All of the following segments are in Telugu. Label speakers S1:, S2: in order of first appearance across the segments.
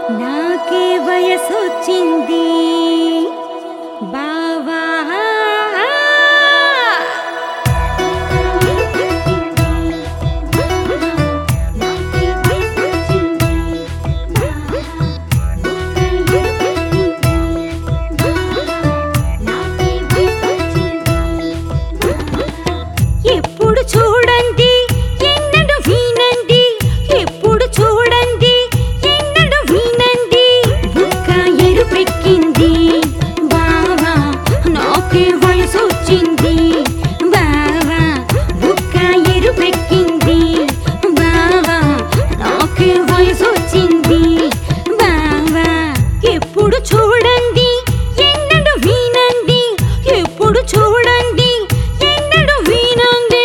S1: నాకే వయసొచ్చింది బావా ఎప్పుడు చూడండి ఎన్నడు వినండి ఎప్పుడు చూడండి ఎన్నడు వినండి బుక్క ఎరుపెక్కింది బావా నాకే వయసు వచ్చింది బావా బుక్క ఎరుపెక్కింది బావా నాకే వయసు వచ్చింది బావా ఎప్పుడు చూడండి ఎన్నడు వినండి ఎప్పుడు చూడండి ఎన్నడు వినండి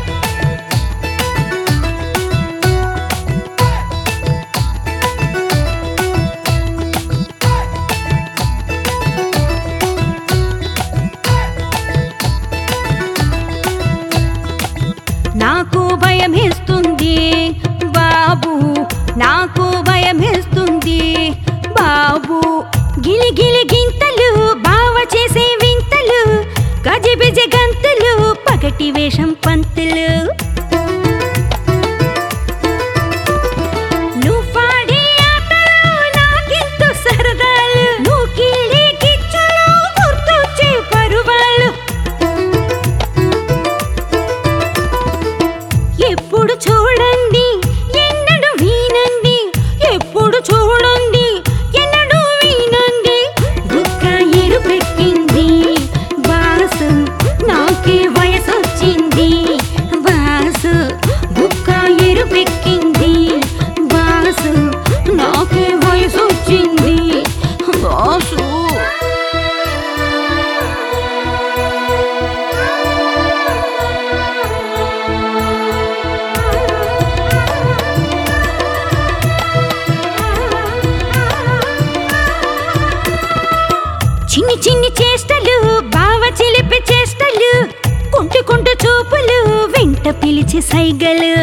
S1: నాకు భయమేస్తుంది బాబు నాకు భయమేస్తుంది బాబు గిలి గిలి గింతలు బావ చేసే వింతలు గజిబిజ గంతులు పగటి వేషం పంతులు నువ్వు పాడే ఆటలు నాకెంతో సరదాలు నువ్వు కీడే గిచ్చులు గుర్తొచ్చే పరువాలు ఎప్పుడు చూడండి ఎన్నడు వినండి ఎప్పుడు చూడండి ఎన్నడు వినండి బుక్క ఎరుపెక్కింది బాసు నాకే వయసు వచ్చింది బాసు బుక్క ఎరుపెక్కింది బాసు నాకే వయసు వచ్చింది బాసు చిన్ని చిన్ని చేష్టలు బావ చిలిపి చేష్టలు కుంటి కుంటి చూపులు వెంట పిలిచి సైగలు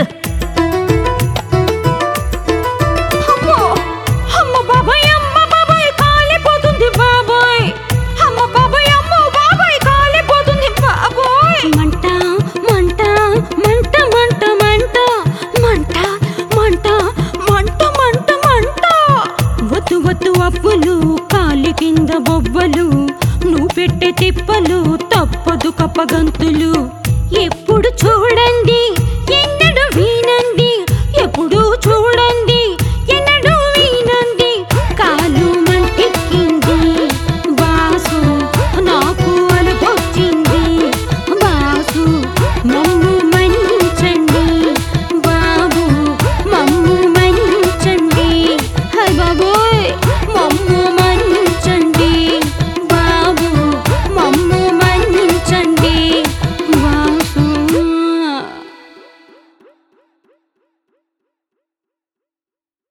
S1: అమ్మో! అమ్మ బాబాయ్, అమ్మ బాబాయ్, కాలిపోతుంది బాబాయ్. అమ్మ బాబాయ్, అమ్మ బాబాయ్, కాలిపోతుంది బాబాయ్. మంట మంట మంట మంట మంట మంట మంట మంట మంట మంట వద్దు వద్దు అప్పులు కాలి కింద బొవ్వలు నువ్వు పెట్టే తిప్పలు తప్పదు కప్పగంతులు